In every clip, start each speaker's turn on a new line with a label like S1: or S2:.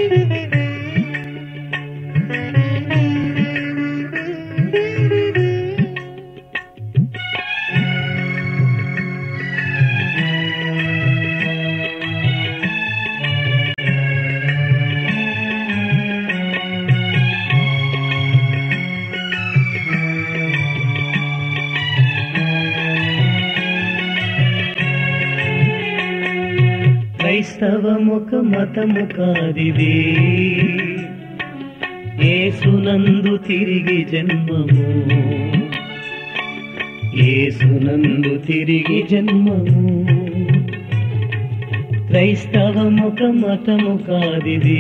S1: క్రైస్తవముఖ మతము కాదిది ఏసునందు తిరిగి జన్మము ఏసునందు తిరిగి జన్మము క్రైస్తవముఖ మతము కాదిది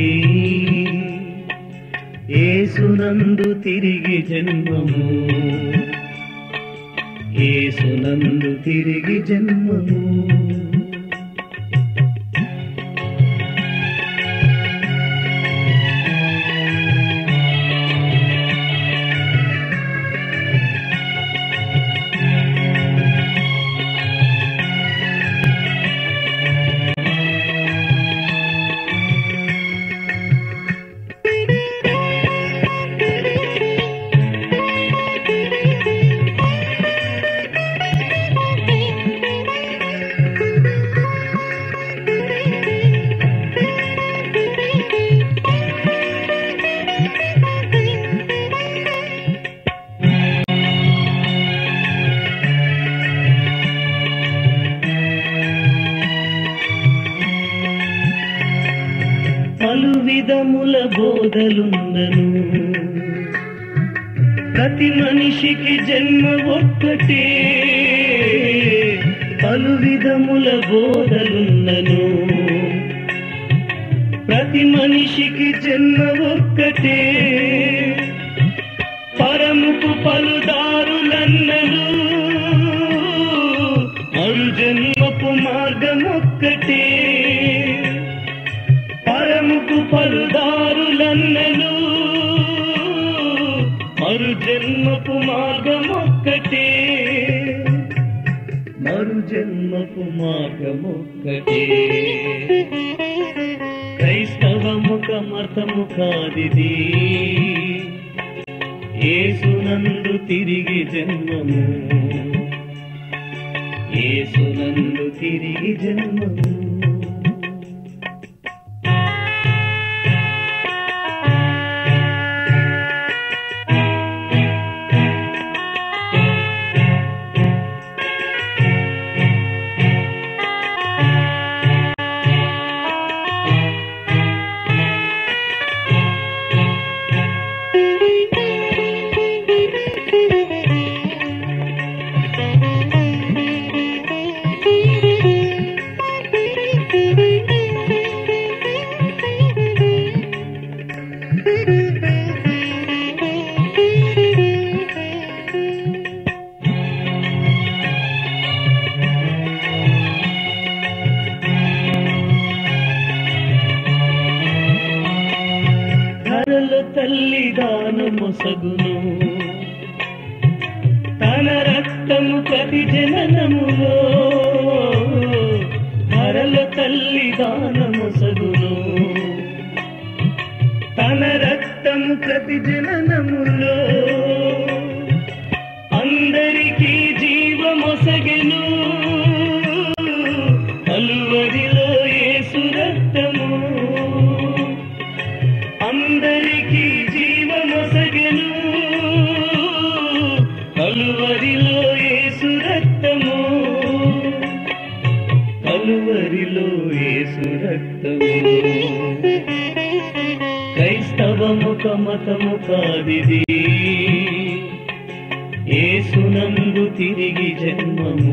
S1: ఏసునందు తిరిగి జన్మము ఏసునందు తిరిగి జన్మము పలు విధముల బోధలున్నను ప్రతి మనిషికి జన్మ ఒక్కటే పలు విధముల బోధలున్నను ప్రతి మనిషికి జన్మ ఒక్కటే పరముకు పలుదారులన్నను మరు జన్మపు మార్గమొక్కటే పరముకు పలుదారులన్నను మరు జన్మపు మార్గమొక్కటే మరు జన్మపు మార్గమొక్కటే క్రైస్తవముఖ మతము కాదిది ఏసునందు తిరిగి జన్మము ఏసునందు తిరిగి జన్మము ధరల తల్లి దానమొసగును తన రక్తము ప్రతి జననములో ధరల తల్లి దానమొసగును తన రక్తము ప్రతి జననములో అందరికీ జీవమొసగెను కలువరిలో యేసు రక్తము అందరికీ జీవమొసగెను కలువరిలో యేసు రక్తము కలువరిలో యేసు రక్తము క్రైస్తవముఖ మతము కాదిది ఏసునందు తిరిగి జన్మము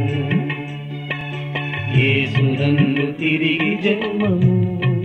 S1: ఏసునందు తిరిగి జన్మము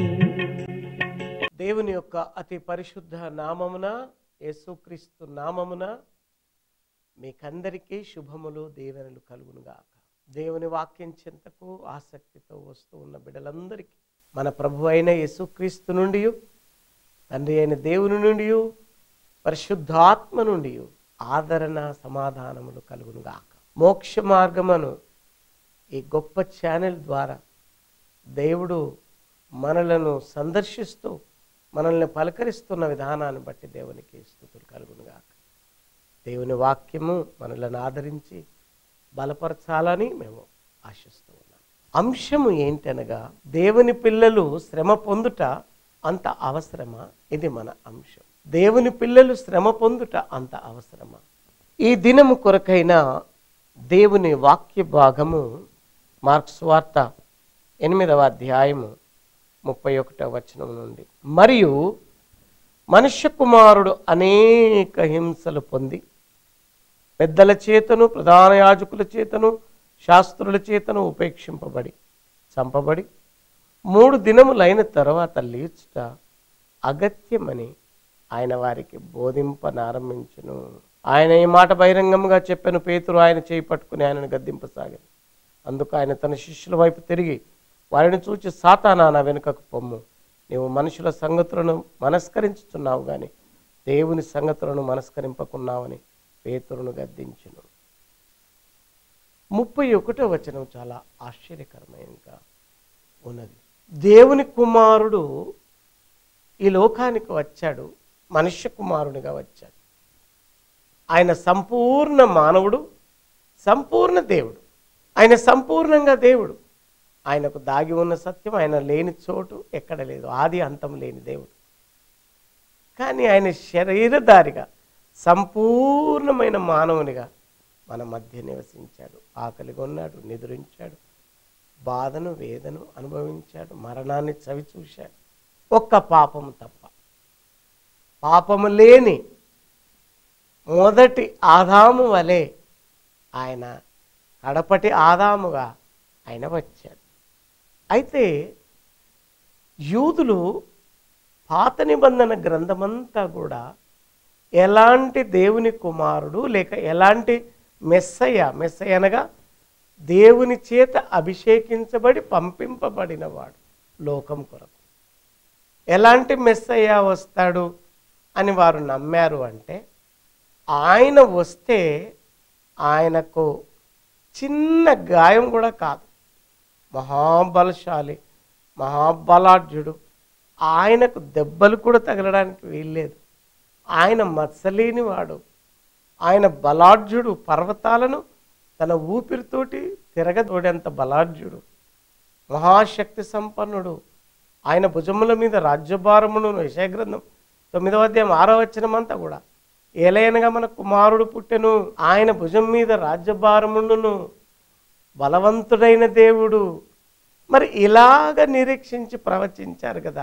S2: దేవుని యొక్క అతి పరిశుద్ధ నామమున యేసుక్రీస్తు నామమున మీకందరికీ శుభములు దీవెనలు కలుగునుగాక దేవుని వాక్యం చింతకు ఆసక్తితో వస్తూ ఉన్న బిడ్డలందరికీ మన ప్రభు అయిన యేసుక్రీస్తు నుండి తండ్రి అయిన దేవుని నుండి పరిశుద్ధాత్మ నుండి ఆదరణ సమాధానములు కలుగునుగాక మోక్ష మార్గమును ఈ గొప్ప ఛానల్ ద్వారా దేవుడు మనలను సందర్శిస్తూ మనల్ని పలకరిస్తున్న విధానాన్ని బట్టి దేవునికి స్థుతులు కలుగునుగాక దేవుని వాక్యము మనల్ని ఆదరించి బలపరచాలని మేము ఆశిస్తూ ఉన్నాం అంశము ఏంటనగా దేవుని పిల్లలు శ్రమ పొందుట అంత అవసరమా ఇది మన అంశం దేవుని పిల్లలు శ్రమ పొందుట అంత అవసరమా ఈ దినము కొరకైన దేవుని వాక్య భాగము మార్క్స్ వార్త ఎనిమిదవ అధ్యాయము ముప్పై ఒకటవ వచనం నుండి మరియు మనుష్య కుమారుడు అనేక హింసలు పొంది పెద్దల చేతను ప్రధాన యాజకుల చేతను శాస్త్రుల చేతను ఉపేక్షింపబడి చంపబడి మూడు దినములైన తర్వాత లేచుట అగత్యమని ఆయన వారికి బోధింపనారంభించును ఆయన ఈ మాట బహిరంగంగా చెప్పాను పేతురు ఆయన చేయి పట్టుకుని ఆయనను గద్దింపసాగాను అందుకు ఆయన తన శిష్యుల వైపు తిరిగి వారిని చూచి సాతానా నా వెనుకకు పొమ్ము నీవు మనుషుల సంగతులను మనస్కరించుచున్నావు గాని దేవుని సంగతులను మనస్కరింపకున్నావని పేతురును గద్దించును ముప్పై ఒకటో వచనం చాలా ఆశ్చర్యకరమైనగా ఉన్నది దేవుని కుమారుడు ఈ లోకానికి వచ్చాడు మనుష్య కుమారునిగా వచ్చాడు ఆయన సంపూర్ణ మానవుడు సంపూర్ణ దేవుడు ఆయన సంపూర్ణంగా దేవుడు ఆయనకు దాగి ఉన్న సత్యం ఆయన లేని చోటు ఎక్కడ లేదు ఆది అంతం లేని దేవుడు కానీ ఆయన శరీరధారిగా సంపూర్ణమైన మానవునిగా మన మధ్య నివసించాడు ఆకలిగా ఉన్నాడు నిద్రించాడు బాధను వేదను అనుభవించాడు మరణాన్ని చవి చూశాడు ఒక్క పాపము తప్ప పాపము లేని మొదటి ఆదాము వలె ఆయన కడపటి ఆదాముగా ఆయన వచ్చాడు అయితే యూదులు పాత నిబంధన గ్రంథమంతా కూడా ఎలాంటి దేవుని కుమారుడు లేక ఎలాంటి మెస్సయ్య మెస్సయ్య అనగా దేవుని చేత అభిషేకించబడి పంపింపబడినవాడు లోకం కొరకు ఎలాంటి మెస్సయ్య వస్తాడు అని వారు నమ్మారు అంటే ఆయన వస్తే ఆయనకు చిన్న గాయం కూడా కాదు మహాబలశాలి మహాబలాఢ్యుడు ఆయనకు దెబ్బలు కూడా తగలడానికి వీల్లేదు ఆయన మత్సలేని వాడు ఆయన బలాఢ్యుడు పర్వతాలను తన ఊపిరితోటి తిరగదోడేంత బలాఢ్యుడు మహాశక్తి సంపన్నుడు ఆయన భుజముల మీద రాజ్యభారమును యశగ్రంథం తొమ్మిదవ అధ్యాయం ఆరో వచనమంతా కూడా ఏలైనగా మన కుమారుడు పుట్టెను ఆయన భుజం మీద రాజ్యభారమును బలవంతుడైన దేవుడు మరి ఇలాగ నిరీక్షించి ప్రవచించారు కదా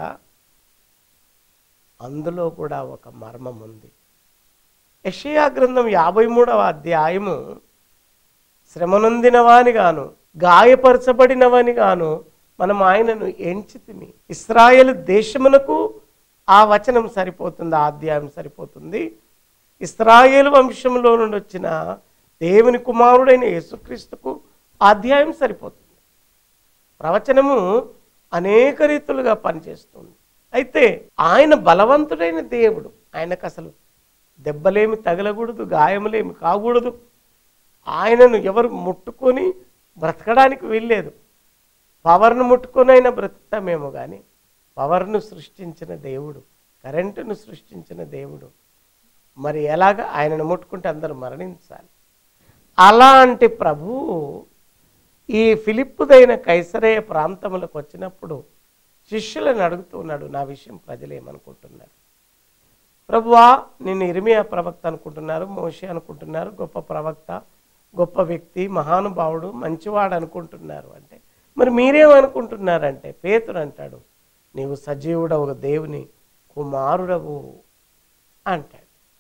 S2: అందులో కూడా ఒక మర్మం ఉంది యషయా గ్రంథం యాభై మూడవ అధ్యాయము శ్రమనొందినవాని గాను గాయపరచబడినవని గాను మనం ఆయనను ఎంచితిమి ఇస్రాయేల్ దేశమునకు ఆ వచనం సరిపోతుంది ఆ అధ్యాయం సరిపోతుంది ఇస్రాయేల్ వంశంలో నుండి వచ్చిన దేవుని కుమారుడైన యేసుక్రీస్తుకు ఆ అధ్యాయం సరిపోతుంది ప్రవచనము అనేక రీతులుగా పనిచేస్తుంది అయితే ఆయన బలవంతుడైన దేవుడు ఆయనకు అసలు దెబ్బలేమి తగలకూడదు గాయములేమి కాకూడదు ఆయనను ఎవరు ముట్టుకొని బ్రతకడానికి వీల్లేదు పవర్ను ముట్టుకొని అయినా బ్రతుకుతామేమో కానీ పవర్ను సృష్టించిన దేవుడు కరెంటును సృష్టించిన దేవుడు మరి ఎలాగ ఆయనను ముట్టుకుంటే అందరూ మరణించాలి అలాంటి ప్రభువు ఈ ఫిలిప్పుదైన కైసరేయ ప్రాంతములకు వచ్చినప్పుడు శిష్యులను అడుగుతూ ఉన్నాడు నా విషయం ప్రజలు ఏమనుకుంటున్నారు ప్రభువా నేను ఇరిమియా ప్రవక్త అనుకుంటున్నారు మోషే అనుకుంటున్నారు గొప్ప ప్రవక్త గొప్ప వ్యక్తి మహానుభావుడు మంచివాడు అనుకుంటున్నారు అంటే మరి మీరేమనుకుంటున్నారంటే పేతురు అంటాడు నీవు సజీవుడవు దేవుని కుమారుడవు అంటాడు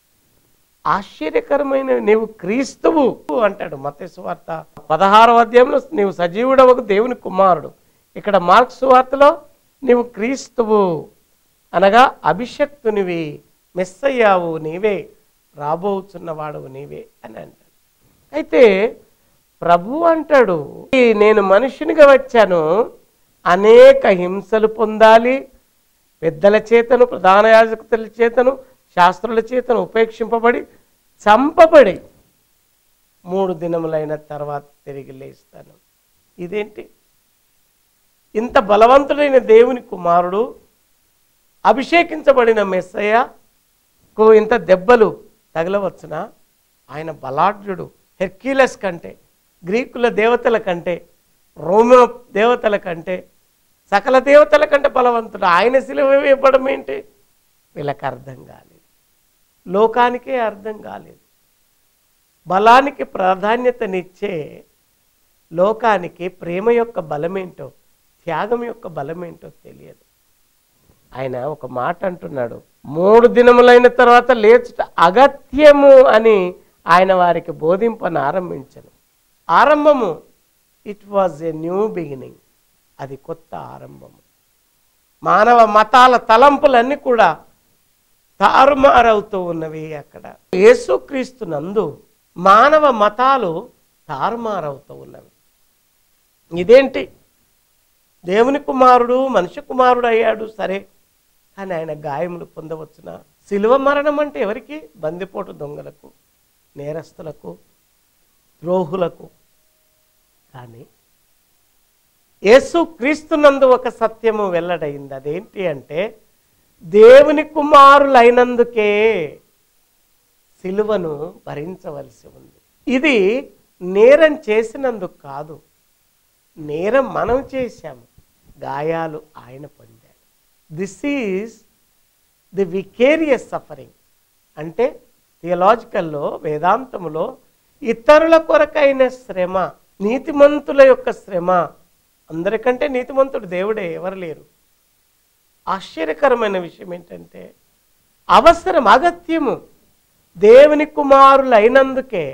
S2: ఆశ్చర్యకరమైన నీవు క్రీస్తువు అంటాడు మతేసు వార్త పదహారవ అధ్యాయంలో నీవు సజీవుడవకు దేవుని కుమారుడు ఇక్కడ మార్క్స్ వార్తలో నీవు క్రీస్తువు అనగా అభిషక్తునివి మెస్సయ్యావు నీవే రాబోచున్నవాడవు నీవే అని అంటాడు అయితే ప్రభు అంటాడు "ఈ నేను మనుషునిగా వచ్చాను అనేక హింసలు పొందాలి పెద్దల చేతను ప్రధాన యాజకుల చేతను శాస్త్రుల చేతను ఉపేక్షింపబడి చంపబడి మూడు దినములైన తర్వాత తిరిగి లేస్తాను ఇదేంటి ఇంత బలవంతుడైన దేవుని కుమారుడు అభిషేకించబడిన మెస్సయ్యకు ఇంత దెబ్బలు తగలవచ్చునా ఆయన బలాఢ్యుడు హెర్క్యులస్ కంటే గ్రీకుల దేవతల కంటే రోమో దేవతల కంటే సకల దేవతల కంటే బలవంతుడు ఆయన సిలువ వేయబడం ఏంటి వీళ్ళకి అర్థం కాలేదు లోకానికే అర్థం కాలేదు బలానికి ప్రాధాన్యతనిచ్చే లోకానికి ప్రేమ యొక్క బలమేంటో త్యాగం యొక్క బలమేంటో తెలియదు ఆయన ఒక మాట అంటున్నాడు మూడు దినములైన తర్వాత లేచుట అగత్యము అని ఆయన వారికి బోధింపను ఆరంభించను ఆరంభము it was a new beginning అది కొత్త ఆరంభము మానవ మతాల తలంపులన్నీ కూడా తారుమారవుతూ ఉన్నవి అక్కడ యేసుక్రీస్తు నందు మానవ మతాలు తారుమారవుతూ ఉన్నవి ఇదేంటి దేవుని కుమారుడు మనిషి కుమారుడు అయ్యాడు సరే కానీ ఆయన గాయములు పొందవచ్చున శిలువ మరణం అంటే ఎవరికి బందిపోటు దొంగలకు నేరస్తులకు ద్రోహులకు కానీ యేసు క్రీస్తునందు ఒక సత్యము వెల్లడైంది అదేంటి అంటే దేవుని కుమారులైనందుకే సిలువను భరించవలసి ఉంది ఇది నేరం చేసినందుకు కాదు నేరం మనం చేశాము గాయాలు ఆయన పొందాడు this is the vicarious suffering అంటే థియలాజికల్లో వేదాంతములో ఇతరుల కొరకైన శ్రమ నీతిమంతుల యొక్క శ్రమ అందరికంటే నీతిమంతుడు దేవుడే ఎవరు లేరు ఆశ్చర్యకరమైన విషయం ఏంటంటే అవసరం అగత్యము దేవుని కుమారులైనందుకే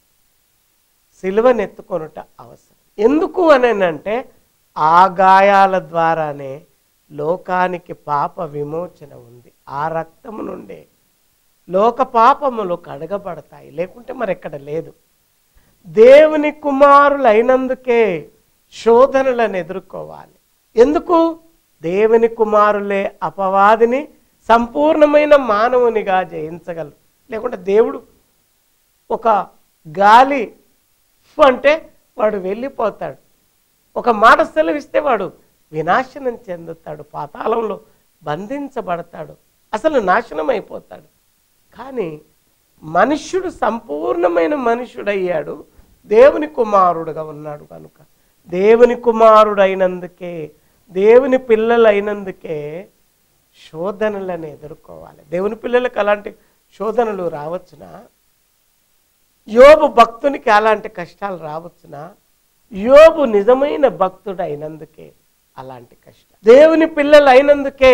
S2: సిలువనెత్తుకొనుట అవసరం ఎందుకు అని అంటే ఆ గాయాల ద్వారానే లోకానికి పాప విమోచన ఉంది ఆ రక్తము నుండే లోక పాపములు కడగబడతాయి లేకుంటే మరి ఎక్కడ లేదు దేవుని కుమారులైనందుకే శోధనలను ఎదుర్కోవాలి ఎందుకు దేవుని కుమారులే అపవాదిని సంపూర్ణమైన మానవునిగా జయించగలరు లేకుంటే దేవుడు ఒక గాలి ఫు అంటే వాడు వెళ్ళిపోతాడు ఒక మాట సెలవిస్తే వాడు వినాశనం చెందుతాడు పాతాళంలో బంధించబడతాడు అసలు నాశనం అయిపోతాడు కానీ మనుష్యుడు సంపూర్ణమైన మనుష్యుడయ్యాడు దేవుని కుమారుడుగా ఉన్నాడు కనుక దేవుని కుమారుడైనందుకే దేవుని పిల్లలైనందుకే శోధనలను ఎదుర్కోవాలి దేవుని పిల్లలకు అలాంటి శోధనలు రావచ్చునా యోబు భక్తునికి అలాంటి కష్టాలు రావచ్చునా యోబు నిజమైన భక్తుడు అయినందుకే అలాంటి కష్టం దేవుని పిల్లలు అయినందుకే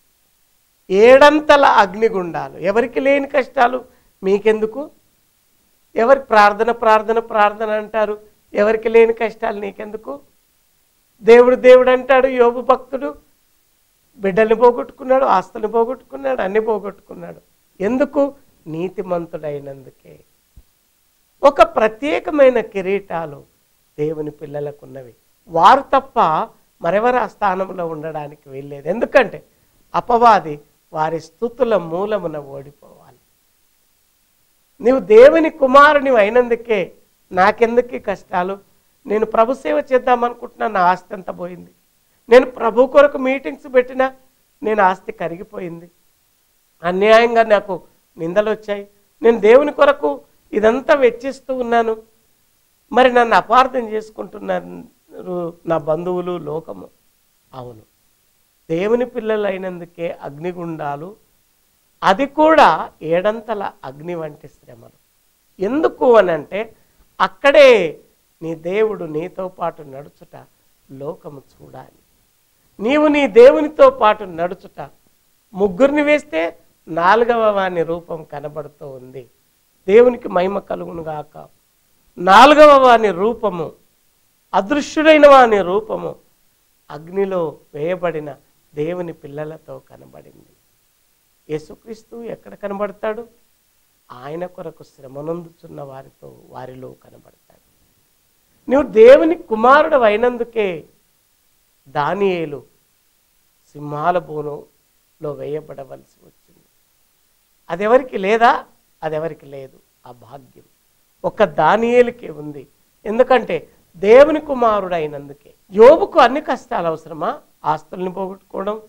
S2: ఏడంతల అగ్నిగుండాలు ఎవరికి లేని కష్టాలు మీకెందుకు ఎవరి ప్రార్థన ప్రార్థన ప్రార్థన అంటారు ఎవరికి లేని కష్టాలు నీకెందుకు దేవుడు దేవుడు అంటాడు యోబు భక్తుడు బిడ్డల్ని పోగొట్టుకున్నాడు ఆస్తుల్ని పోగొట్టుకున్నాడు అన్ని పోగొట్టుకున్నాడు ఎందుకు నీతిమంతుడైనందుకే ఒక ప్రత్యేకమైన కిరీటాలు దేవుని పిల్లలకు ఉన్నవి వారు తప్ప మరెవరు ఆ స్థానంలో ఉండడానికి వెళ్ళలేదు ఎందుకంటే అపవాది వారి స్థుతుల మూలమున ఓడిపోవాలి నీవు దేవుని కుమారుని అయినందుకే నాకెందుకు ఈ కష్టాలు నేను ప్రభు సేవ చేద్దామనుకుంటున్నా నా ఆస్తి అంతా పోయింది నేను ప్రభు కొరకు మీటింగ్స్ పెట్టినా నేను ఆస్తి కరిగిపోయింది అన్యాయంగా నాకు నిందలు వచ్చాయి నేను దేవుని కొరకు ఇదంతా వెచ్చిస్తూ ఉన్నాను మరి నన్ను అపార్థం చేసుకుంటున్నారు నా బంధువులు లోకము అవును దేవుని పిల్లలు అయినందుకే అగ్నిగుండాలు అది కూడా ఏడంతల అగ్ని వంటి శ్రమలు ఎందుకు అని అంటే అక్కడే నీ దేవుడు నీతో పాటు నడుచుట లోకము చూడాలి నీవు నీ దేవునితో పాటు నడుచుట ముగ్గురిని వేస్తే నాలుగవ వాని రూపం కనబడుతూ ఉంది దేవునికి మహిమ కలుగును గాక నాలుగవ వాని రూపము అదృశ్యుడైన వాని రూపము అగ్నిలో వేయబడిన దేవుని పిల్లలతో కనబడింది యేసుక్రీస్తు ఎక్కడ కనబడతాడు ఆయన కొరకు శ్రమనొందుచున్న వారితో వారిలో కనబడతాడు నువ్వు దేవుని కుమారుడు అయినందుకే దానియేలు సింహాల బోనులో వేయబడవలసి వచ్చింది అదెవరికి లేదా అదెవరికి లేదు ఆ భాగ్యం ఒక దానియేలుకే ఉంది ఎందుకంటే దేవుని కుమారుడు అయినందుకే యోబుకు అన్ని కష్టాలు అవసరమా ఆస్తుల్ని పోగొట్టుకోవడం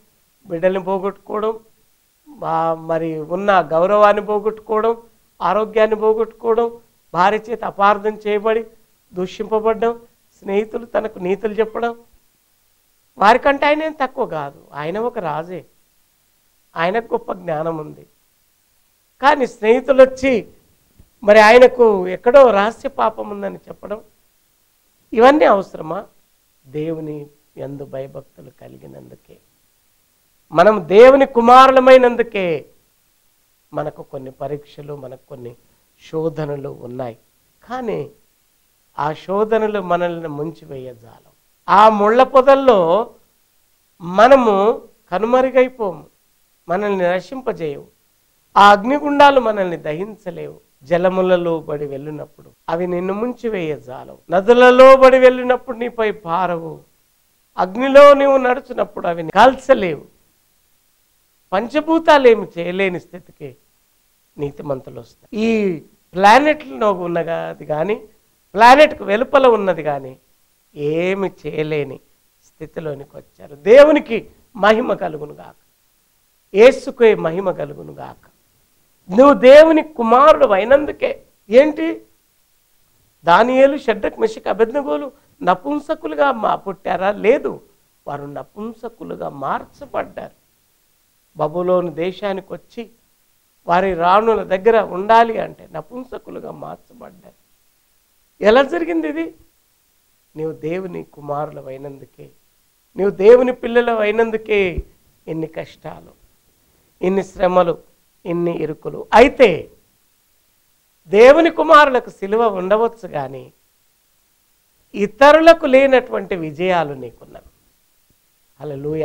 S2: బిడ్డల్ని పోగొట్టుకోవడం మా- మరి ఉన్న గౌరవాన్ని పోగొట్టుకోవడం ఆరోగ్యాన్ని పోగొట్టుకోవడం భార్య చేత అపార్థం చేయబడి దూషింపబడడం స్నేహితులు తనకు నీతులు చెప్పడం వారికంటే ఆయన ఏం తక్కువ కాదు ఆయన ఒక రాజే ఆయనకు గొప్ప జ్ఞానం ఉంది కానీ స్నేహితులు వచ్చి మరి ఆయనకు ఎక్కడో రహస్య పాపం ఉందని చెప్పడం ఇవన్నీ అవసరమా దేవుని ఎందు భయభక్తులు కలిగినందుకే మనం దేవుని కుమారులమైనందుకే మనకు కొన్ని పరీక్షలు మనకు కొన్ని శోధనలు ఉన్నాయి కానీ ఆ శోధనలు మనల్ని ముంచివేయజాలం ఆ ముళ్ళ పొదల్లో మనము కనుమరుగైపోము మనల్ని నశింపజేయవు ఆ అగ్నిగుండాలు మనల్ని దహించలేవు జలములలో బడి వెళ్ళినప్పుడు అవి నిన్ను ముంచివేయజాలవు నదులలో బడి వెళ్ళినప్పుడు నీపై పారవు అగ్నిలో నీవు నడుచున్నప్పుడు అవి కాల్చలేవు పంచభూతాలు ఏమి చేయలేని స్థితికి నీతిమంతులు వస్తాయి ఈ ప్లానెట్లో ఉన్నది కానీ ప్లానెట్కు వెలుపల ఉన్నది కానీ ఏమి చేయలేని స్థితిలోనికి వచ్చారు దేవునికి మహిమ కలుగును గాక ఏసుకే మహిమ కలుగును గాక నువ్వు దేవుని కుమారుడు అయినందుకే ఏంటి దానియేలు షడ్డక్ మెషక్ అభిజ్ఞగోలు నపుంసకులుగా మా పుట్టారా లేదు వారు నపుంసకులుగా మార్చబడ్డారు బబులోని దేశానికి వచ్చి వారి రాణుల దగ్గర ఉండాలి అంటే నపుంసకులుగా మార్చబడ్డారు ఎలా జరిగింది ఇది నీవు దేవుని కుమారులు అయినందుకే నీవు దేవుని పిల్లలు అయినందుకే ఇన్ని కష్టాలు ఇన్ని శ్రమలు ఇన్ని ఇరుకులు అయితే దేవుని కుమారులకు సిలువ ఉండవచ్చు కానీ ఇతరులకు లేనటువంటి విజయాలు నీకున్నవి హల్లెలూయా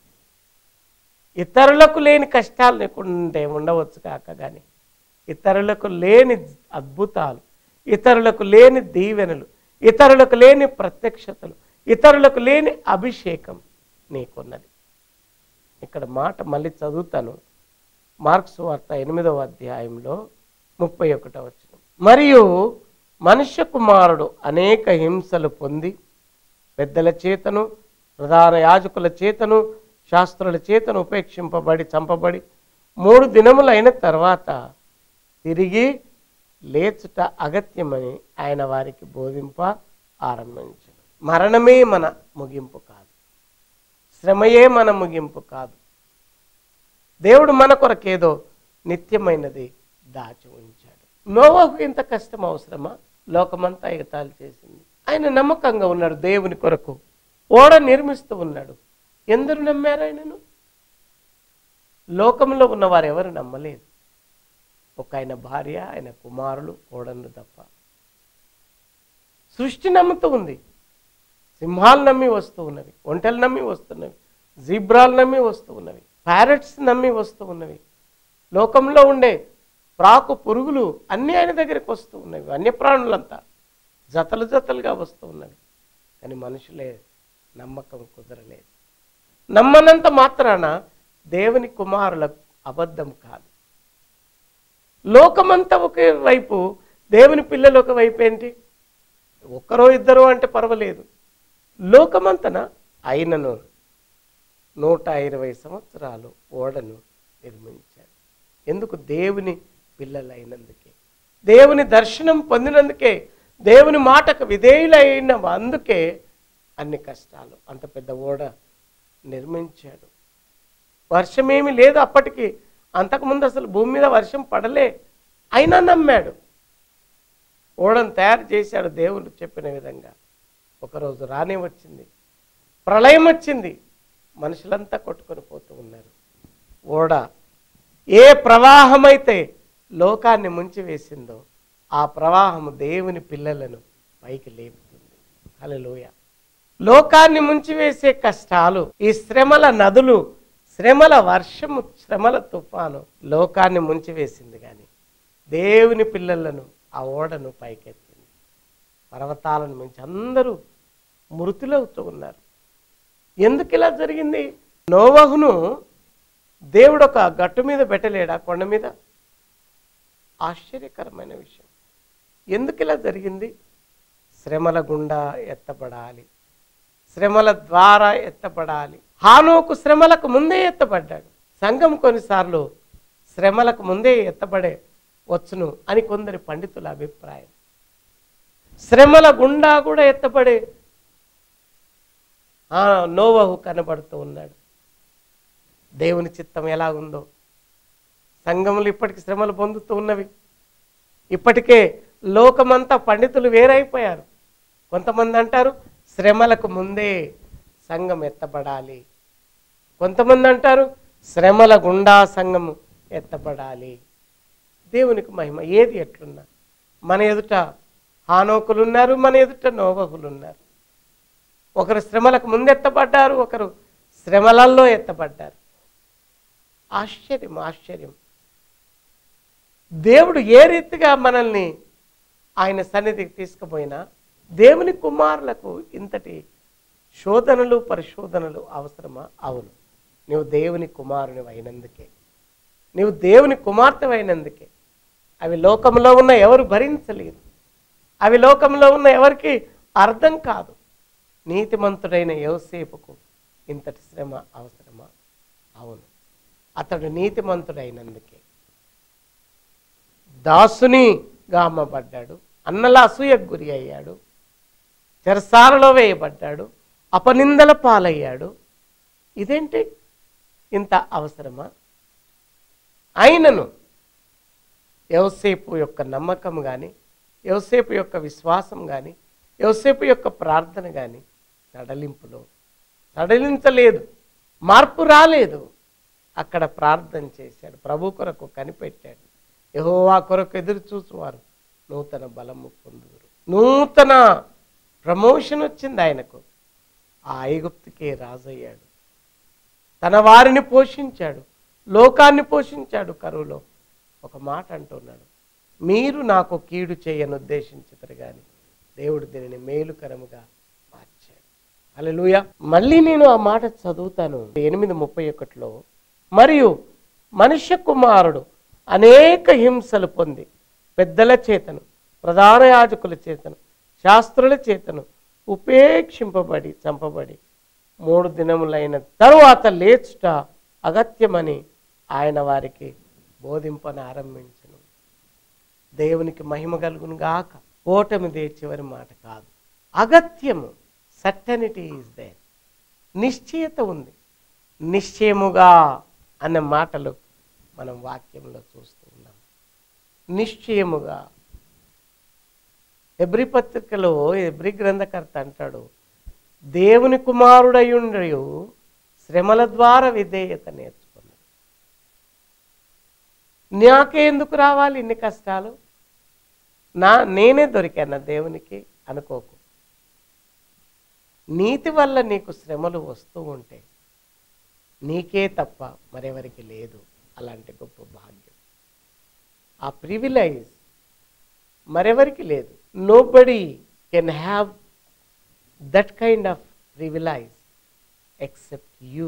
S2: ఇతరులకు లేని కష్టాలు నీకుంటే ఉండవచ్చు కాక కానీ ఇతరులకు లేని అద్భుతాలు ఇతరులకు లేని దీవెనలు ఇతరులకు లేని ప్రత్యక్షతలు ఇతరులకు లేని అభిషేకం నీకున్నది ఇక్కడ మాట మళ్ళీ చదువుతాను మార్క్స్ వార్త ఎనిమిదవ అధ్యాయంలో ముప్పై ఒకటవ వచ్చిన మరియు మనుష్య కుమారుడు అనేక హింసలు పొంది పెద్దల చేతను ప్రధాన యాజకుల చేతను శాస్త్రుల చేతను ఉపేక్షింపబడి చంపబడి మూడు దినములైన తర్వాత తిరిగి లేచుట అగత్యమని ఆయన వారికి బోధింప ఆరంభించాడు మరణమే మన ముగింపు కాదు శ్రమయే మన ముగింపు కాదు దేవుడు మన కొరకేదో నిత్యమైనది దాచి ఉంచాడు నోవాకు ఇంత కష్టం అవసరమా లోకమంతా ఎగతాళి చేసింది ఆయన నమ్మకంగా ఉన్నాడు దేవుని కొరకు ఓడ నిర్మిస్తూ ఉన్నాడు ఎందరు నమ్మారు ఆయనను లోకంలో ఉన్నవారు ఎవరు నమ్మలేదు ఒక ఆయన భార్య ఆయన కుమారులు కోడళ్ళు తప్ప సృష్టి నమ్ముతూ ఉంది సింహాలు నమ్మి వస్తూ ఉన్నవి ఒంటెలు నమ్మి వస్తున్నవి జీబ్రాలు నమ్మి వస్తూ ఉన్నవి ప్యారెట్స్ నమ్మి వస్తూ ఉన్నవి లోకంలో ఉండే ప్రాకు పురుగులు అన్నీ ఆయన దగ్గరికి వస్తూ ఉన్నవి వన్యప్రాణులంతా జతలు జతలుగా వస్తూ ఉన్నవి కానీ మనుషులే నమ్మకం కుదరలేదు నమ్మనంత మాత్రాన దేవుని కుమారుల అబద్ధం కాదు లోకమంతా ఒకే వైపు దేవుని పిల్లలు ఒక వైపు ఏంటి ఒక్కరో ఇద్దరో అంటే పర్వాలేదు లోకమంతన అయినను నూట ఇరవై సంవత్సరాలు ఓడను నిర్మించాడు ఎందుకు దేవుని పిల్లలైనందుకే దేవుని దర్శనం పొందినందుకే దేవుని మాటకు విధేయులైన అందుకే అన్ని కష్టాలు అంత పెద్ద ఓడ నిర్మించాడు వర్షమేమి లేదు అప్పటికి అంతకుముందు అసలు భూమి మీద వర్షం పడలే అయినా నమ్మాడు ఓడను తయారు చేశాడు దేవుడు చెప్పిన విధంగా ఒకరోజు రానే వచ్చింది ప్రళయం వచ్చింది మనుషులంతా కొట్టుకొని పోతూ ఉన్నారు ఓడ ఏ ప్రవాహమైతే లోకాన్ని ముంచివేసిందో ఆ ప్రవాహము దేవుని పిల్లలను పైకి లేపుతుంది హల్లెలూయా లోకాన్ని ముంచివేసే కష్టాలు ఈ శ్రమల నదులు శ్రమల వర్షము శ్రమల తుఫాను లోకాన్ని ముంచివేసింది కానీ దేవుని పిల్లలను ఆ ఓడను పైకెత్తింది పర్వతాలను మించి అందరూ మృతులవుతూ ఉన్నారు ఎందుకు ఇలా జరిగింది నోవహును దేవుడు ఒక గట్టు మీద పెట్టలేడా కొండ మీద ఆశ్చర్యకరమైన విషయం ఎందుకు ఇలా జరిగింది శ్రమల గుండా ఎత్తబడాలి శ్రమల ద్వారా ఎత్తబడాలి హానోకు శ్రమలకు ముందే ఎత్తబడ్డాడు సంఘం కొన్నిసార్లు శ్రమలకు ముందే ఎత్తబడే వచ్చును అని కొందరి పండితుల అభిప్రాయం శ్రమల గుండా కూడా ఎత్తబడే ఆ నోవహు కనబడుతూ ఉన్నాడు దేవుని చిత్తం ఎలా ఉందో సంఘములు ఇప్పటికి శ్రమలు పొందుతూ ఉన్నవి ఇప్పటికే లోకమంతా పండితులు వేరైపోయారు కొంతమంది అంటారు శ్రమలకు ముందే సంఘం ఎత్తబడాలి కొంతమంది అంటారు శ్రమల గుండా సంఘము ఎత్తబడాలి దేవునికి మహిమ ఏది ఎట్లున్నా మన ఎదుట హానోకులు ఉన్నారు మన ఎదుట నోవహులు ఉన్నారు ఒకరు శ్రమలకు ముందు ఎత్తబడ్డారు ఒకరు శ్రమలలో ఎత్తబడ్డారు ఆశ్చర్యం ఆశ్చర్యం దేవుడు ఏ రీతిగా మనల్ని ఆయన సన్నిధికి తీసుకుపోయినా దేవుని కుమారులకు ఇంతటి శోధనలు పరిశోధనలు అవసరమా అవును నువ్వు దేవుని కుమారుని అయినందుకే నీవు దేవుని కుమార్తె అయినందుకే అవి లోకంలో ఉన్న ఎవరు భరించలేరు అవి లోకంలో ఉన్న ఎవరికి అర్థం కాదు నీతిమంతుడైన యోసేపుకు ఇంతటి శ్రమ అవసరమా అవును అతడు నీతిమంతుడైనందుకే దాసునిగా అమ్మబడ్డాడు అన్నల అసూయకు గురి అయ్యాడు చెరసాలలో వేయబడ్డాడు అపనిందల పాలయ్యాడు ఇదేంటి ఇంత అవసరమా అయినను యోసేపు యొక్క నమ్మకం కానీ యోసేపు యొక్క విశ్వాసం కానీ యోసేపు యొక్క ప్రార్థన కానీ సడలింపులో సడలించలేదు మార్పు రాలేదు అక్కడ ప్రార్థన చేశాడు ప్రభు కొరకు కనిపెట్టాడు యెహోవా కొరకు ఎదురు చూసువారు నూతన బలము పొందుదురు నూతన ప్రమోషన్ వచ్చింది ఆయనకు ఆ ఐగుప్తుకే రాజయ్యాడు తన వారిని పోషించాడు లోకాన్ని పోషించాడు కరువులో ఒక మాట అంటున్నాడు మీరు నాకు కీడు చేయను ఉద్దేశించరు కానీ దేవుడు దీనిని మేలుకరముగా మార్చాడు అలెలుయ మళ్ళీ నేను ఆ మాట చదువుతాను ఎనిమిది ముప్పై ఒకటిలో మరియు మనుష్య కుమారుడు అనేక హింసలు పొంది పెద్దల చేతను ప్రధాన యాజకుల చేతను శాస్త్రుల చేతను ఉపేక్షింపబడి చంపబడి మూడు దినములైన తరువాత లేచుట అగత్యమని ఆయన వారికి బోధింపన ఆరంభించను దేవునికి మహిమ కలుగును గాక ఓటమిదే చివరి మాట కాదు అగత్యము సర్టనిటీ ఈజ్ దేర్ నిశ్చయత ఉంది నిశ్చయముగా అన్న మాటలు మనం వాక్యంలో చూస్తూ ఉన్నాం నిశ్చయముగా ఎబ్రి పత్రికలో ఎబ్రి గ్రంథకర్త అంటాడు దేవుని కుమారుడయుండి శ్రమల ద్వారా విధేయత నేర్చుకున్నాడు నాకే ఎందుకు రావాలి ఇన్ని కష్టాలు నా నేనే దొరికాను దేవునికి అనుకోకు నీతి వల్ల నీకు శ్రమలు వస్తూ ఉంటే నీకే తప్ప మరెవరికి లేదు అలాంటి గొప్ప భాగ్యం ఆ ప్రివిలైజ్ మరెవరికి లేదు nobody can have that kind of privilege except you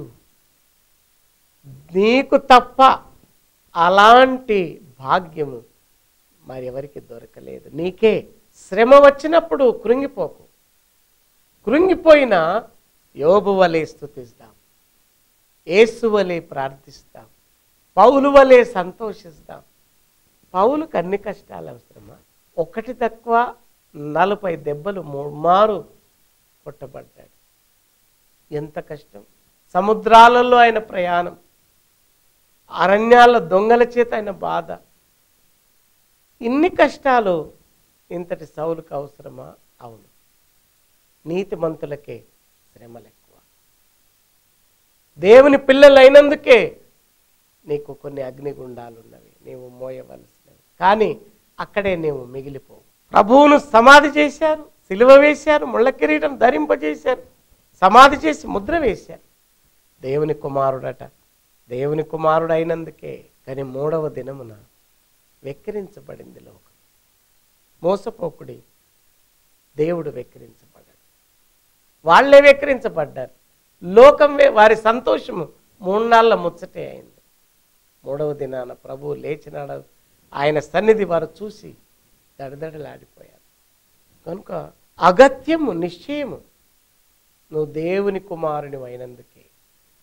S2: నీకు తప్ప అలాంటి భాగ్యము మరెవరికి దొరకలేదు నీకే శ్రమ వచ్చినప్పుడు కృంగిపోకు కృంగిపోయినా యోబు వలె స్థుతిస్తాం ఏసు వలె ప్రార్థిస్తాం పౌలు వలె సంతోషిస్తాం పౌలుకు అన్ని కష్టాలు అవసరమా ఒకటి తక్కువ నలభై దెబ్బలు మారు కొట్టబడ్డాడు ఎంత కష్టం సముద్రాలలో ఆయన ప్రయాణం అరణ్యాల్లో దొంగల చేత ఆయన బాధ ఇన్ని కష్టాలు ఇంతటి సౌలుకు అవసరమా అవును నీతిమంతులకే శ్రమలు ఎక్కువ దేవుని పిల్లలైనందుకే నీకు కొన్ని అగ్నిగుండాలు ఉన్నవి నీవు మోయవలసినవి కానీ అక్కడే నీవు మిగిలిపోవు ప్రభువును సమాధి చేశారు సిలువ వేశారు ముళ్ళ కిరీటం ధరింపజేశారు సమాధి చేసి ముద్ర వేశారు దేవుని కుమారుడట దేవుని కుమారుడు అయినందుకే కానీ మూడవ దినమున వెక్కిరించబడింది లోకం మోసపోకుడి దేవుడు వెక్కిరించబడ్డాడు వాళ్ళే వెక్కిరించబడ్డారు లోకం వే- వారి సంతోషము మూడు నాళ్ళ ముచ్చటే అయింది మూడవ దినాన ప్రభువు లేచినాడు ఆయన సన్నిధి వారు చూసి దడదడలాడిపోయారు కనుక అగత్యము నిశ్చయము నువ్వు దేవుని కుమారుని అయినందుకే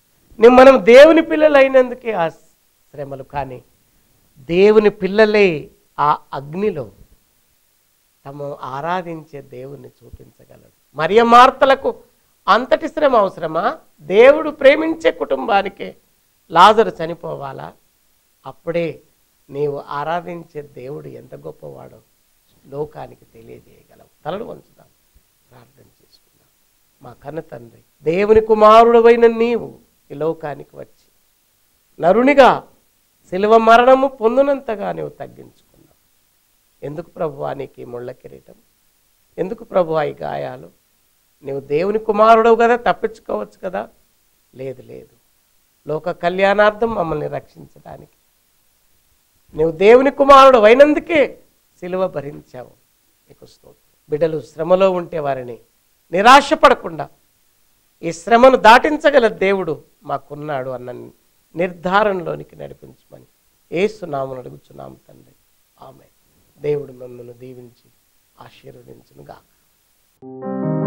S2: ని- మనం దేవుని పిల్లలు అయినందుకే ఆ శ్రమలు కానీ దేవుని పిల్లలే ఆ అగ్నిలో తమ ఆరాధించే దేవుణ్ణి చూపించగలడు మరియ మార్తలకు అంతటి శ్రమ అవసరమా దేవుడు ప్రేమించే కుటుంబానికే లాజరు చనిపోవాలా అప్పుడే నీవు ఆరాధించే దేవుడు ఎంత గొప్పవాడో లోకానికి తెలియజేయగలవు తలలు వంచుదాం ప్రార్థన చేసుకుందాం మా కన్న తండ్రి దేవుని కుమారుడవైన నీవు ఈ లోకానికి వచ్చి నరునిగా శిలువ మరణము పొందునంతగా నీవు తగ్గించుకున్నావు ఎందుకు ప్రభువా నీకు ఈ ముళ్ళ కిరీటం ఎందుకు ప్రభువా ఈ గాయాలు నీవు దేవుని కుమారుడవు కదా తప్పించుకోవచ్చు కదా లేదు లేదు లోక కళ్యాణార్థం మమ్మల్ని రక్షించడానికి నువ్వు దేవుని కుమారుడు అయినందుకే సిలువ భరించావు నీకు స్తోత్రం బిడ్డలు శ్రమలో ఉంటే వారిని నిరాశపడకుండా ఈ శ్రమను దాటించగల దేవుడు మాకున్నాడు అన్న నిర్ధారణలోనికి నడిపించమని ఏసునామను అడుగుచున్నాము తండ్రి ఆమె దేవుడు నన్ను దీవించి ఆశీర్వదించును గాక